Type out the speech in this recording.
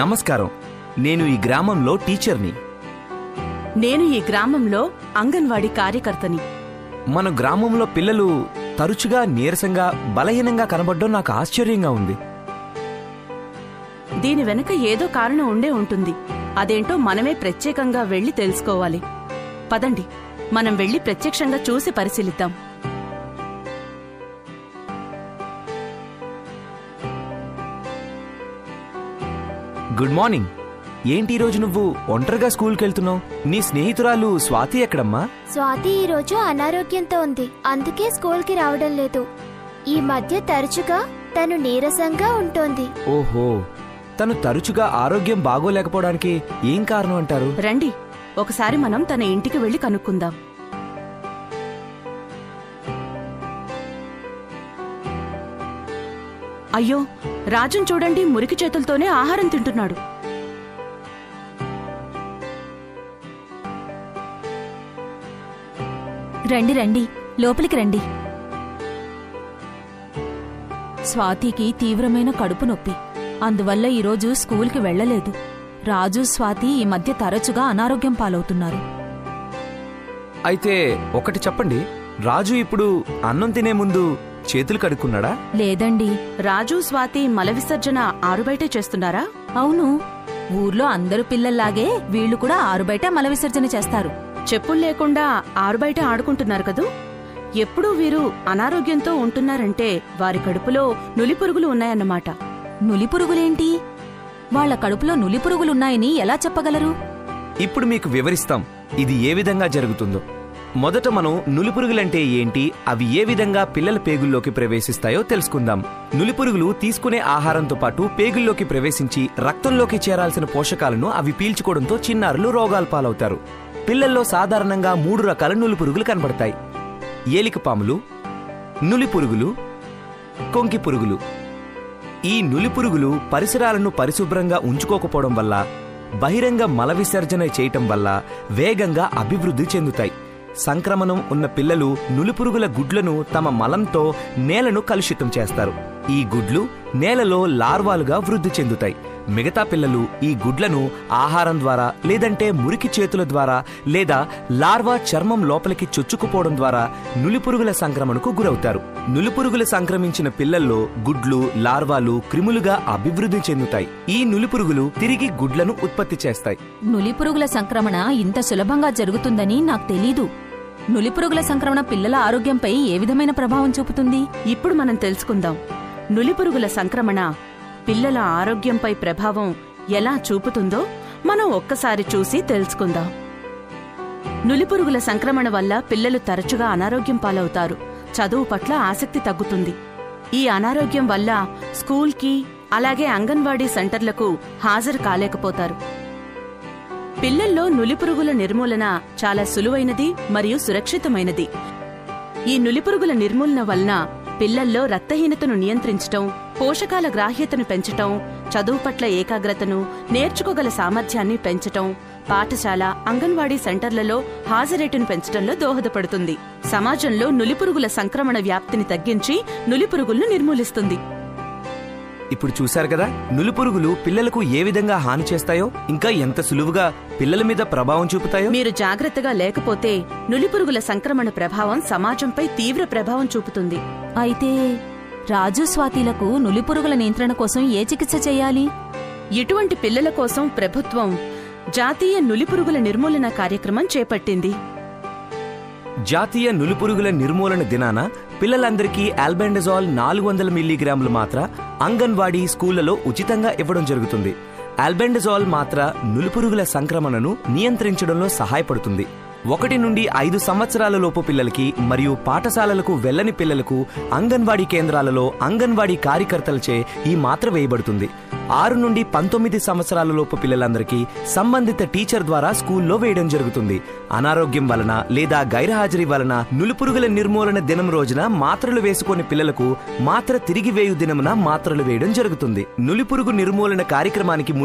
నమస్కారం నేను ఈ గ్రామంలో టీచర్ని నేను ఈ గ్రామంలో అంగన్వాడీ కార్యకర్తని మన గ్రామంలో పిల్లలు తరచుగా నీరసంగా బలహీనంగా కనబడడం నాకు ఆశ్చర్యంగా ఉంది దీని వెనక ఏదో కారణం ఉండే ఉంటుంది అదేంటో మనమే ప్రత్యేకంగా వెళ్లి తెలుసుకోవాలి పదండి మనం వెళ్లి ప్రత్యక్షంగా చూసి పరిశీలిద్దాం గుడ్ మార్నింగ్ ఏంటి ఈరోజు నువ్వు ఒంటరిగా స్కూల్కి వెళ్తున్నావు నీ స్నేహితురాలు స్వాతి ఎక్కడమ్మా స్వాతి ఈ రోజు అనారోగ్యంతో ఉంది అందుకే స్కూల్కి రావడం లేదు ఈ మధ్య తరచుగా తను నీరసంగా ఉంటోంది ఓహో తను తరచుగా ఆరోగ్యం బాగోలేకపోవడానికి ఏం కారణం అంటారు రండి ఒకసారి మనం తన ఇంటికి వెళ్లి కనుక్కుందాం అయ్యో రాజున్ చూడండి మురికి చేతులతోనే ఆహారం తింటున్నాడు రండి రండి లోపలికి రండి స్వాతికి తీవ్రమైన కడుపు నొప్పి అందువల్ల ఈరోజు స్కూల్కి వెళ్ళలేదు రాజు స్వాతి ఈ మధ్య తరచుగా అనారోగ్యం పాలవుతున్నారు అయితే ఒకటి చెప్పండి రాజు ఇప్పుడు అన్నం తినే ముందు చేతులు కడుక్కున్నాడా లేదండి రాజు స్వాతి మల విసర్జన ఆరుబయటే చేస్తున్నారా అవును ఊర్లో అందరు పిల్లల్లాగే వీళ్ళు కూడా ఆరుబయట మల విసర్జన చేస్తారు చెప్పులు లేకుండా ఆరుబయట ఆడుకుంటున్నారు కదూ ఎప్పుడూ వీరు అనారోగ్యంతో ఉంటున్నారంటే వారి కడుపులో నులిపురుగులు ఉన్నాయన్నమాట నులిపురుగులేంటి వాళ్ళ కడుపులో నులిపురుగులున్నాయని ఎలా చెప్పగలరు ఇప్పుడు మీకు వివరిస్తాం ఇది ఏ విధంగా జరుగుతుందో మొదట మనం నులిపురుగులంటే ఏంటి అవి ఏ విధంగా పిల్లల పేగుల్లోకి ప్రవేశిస్తాయో తెలుసుకుందాం నులిపురుగులు తీసుకునే ఆహారంతో పాటు పేగుల్లోకి ప్రవేశించి రక్తంలోకి చేరాల్సిన పోషకాలను అవి పీల్చుకోవడంతో చిన్నారులు రోగాల పాలవుతారు పిల్లల్లో సాధారణంగా మూడు రకాల నులిపురుగులు కనబడతాయి ఏలికపాములు నులిపురుగులు కొంకి పురుగులు ఈ నులిపురుగులు పరిసరాలను పరిశుభ్రంగా ఉంచుకోకపోవడం వల్ల బహిరంగ మల విసర్జన చేయటం వల్ల వేగంగా అభివృద్ధి చెందుతాయి సంక్రమణం ఉన్న పిల్లలు నులిపురుగుల గుడ్లను తమ మలంతో నేలను కలుషితం చేస్తారు ఈ గుడ్లు నేలలో లార్వాలుగా వృద్ధి చెందుతాయి మిగతా పిల్లలు ఈ గుడ్లను ఆహారం ద్వారా లేదంటే మురికి చేతుల ద్వారా లేదా లార్వా చర్మం లోపలికి చొచ్చుకుపోవడం ద్వారా నులిపురుగుల సంక్రమణకు గురవుతారు నులిపురుగులు సంక్రమించిన పిల్లల్లో గుడ్లు లార్వాలు క్రిములుగా అభివృద్ధి చెందుతాయి ఈ నులిపురుగులు తిరిగి గుడ్లను ఉత్పత్తి చేస్తాయి నులిపురుగుల సంక్రమణ ఇంత సులభంగా జరుగుతుందని నాకు తెలీదు నులిపురుగుల సంక్రమణ పిల్లల ఆరోగ్యంపై ఏ విధమైన ప్రభావం చూపుతుంది ఇప్పుడు మనం తెలుసుకుందాం నులిపురుగుల సంక్రమణ పిల్లల ఆరోగ్యంపై ప్రభావం ఎలా చూపుతుందో మనం ఒక్కసారి చూసి తెలుసుకుందాం నులిపురుగుల సంక్రమణ వల్ల పిల్లలు తరచుగా అనారోగ్యం పాలవుతారు చదువు పట్ల ఆసక్తి తగ్గుతుంది ఈ అనారోగ్యం వల్ల స్కూల్కి అలాగే అంగన్వాడీ సెంటర్లకు హాజరు కాలేకపోతారు పిల్లల్లో నులిపురుగుల నిర్మూలన చాలా సులువైనది మరియు సురక్షితమైనది ఈ నులిపురుగుల నిర్మూలన వలన పిల్లల్లో రక్తహీనతను నియంత్రించటం పోషకాల గ్రాహ్యతను పెంచటం చదువు పట్ల ఏకాగ్రతను నేర్చుకోగల సామర్థ్యాన్ని పెంచటం పాఠశాల అంగన్వాడీ సెంటర్లలో హాజరేటును పెంచడంలో దోహదపడుతుంది సమాజంలో నులిపురుగుల సంక్రమణ వ్యాప్తిని తగ్గించి నులిపురుగులను నిర్మూలిస్తుంది ఇప్పుడు చూశారు కదా నులిపురుగులు పిల్లలకు ఏ విధంగా హాని చేస్తాయో ఇంకా ఎంత సులువుగా పిల్లల మీద ప్రభావం చూపుతాయో మీరు జాగ్రత్తగా లేకపోతే నులిపురుగుల సంక్రమణ ప్రభావం సమాజంపై తీవ్ర ప్రభావం చూపుతుంది అయితే రాజు స్వాతిలకు నులిపురుగుల నియంత్రణ కోసం ఏ చికిత్స చేయాలి ఇటువంటి పిల్లల కోసం ప్రభుత్వం జాతీయ నులిపురుగుల నిర్మూలన కార్యక్రమం చేపట్టింది జాతీయ నులిపురుగుల నిర్మూలన దినాన పిల్లలందరికీ ఆల్బెండజాల్ నాలుగు వందల మిల్లీగ్రాములు మాత్ర అంగన్వాడీ స్కూళ్లలో ఉచితంగా ఇవ్వడం జరుగుతుంది ఆల్బెండజాల్ మాత్ర నులిపురుగుల సంక్రమణను నియంత్రించడంలో సహాయపడుతుంది ఒకటి నుండి ఐదు సంవత్సరాల లోపు పిల్లలకి మరియు పాఠశాలలకు వెళ్లని పిల్లలకు అంగన్వాడీ కేంద్రాలలో అంగన్వాడీ కార్యకర్తలచే ఈ మాత్ర వేయబడుతుంది ఆరు నుండి పంతొమ్మిది సంవత్సరాల లోపు పిల్లలందరికీ సంబంధిత టీచర్ ద్వారా స్కూల్లో వేయడం జరుగుతుంది అనారోగ్యం వలన లేదా గైర్హాజరీ వలన నులిపురుగుల నిర్మూలన దినం రోజున మాత్రలు వేసుకునే పిల్లలకు మాత్ర తిరిగి వేయు దినమున మాత్రలు వేయడం జరుగుతుంది నులిపురుగు నిర్మూలన కార్యక్రమానికి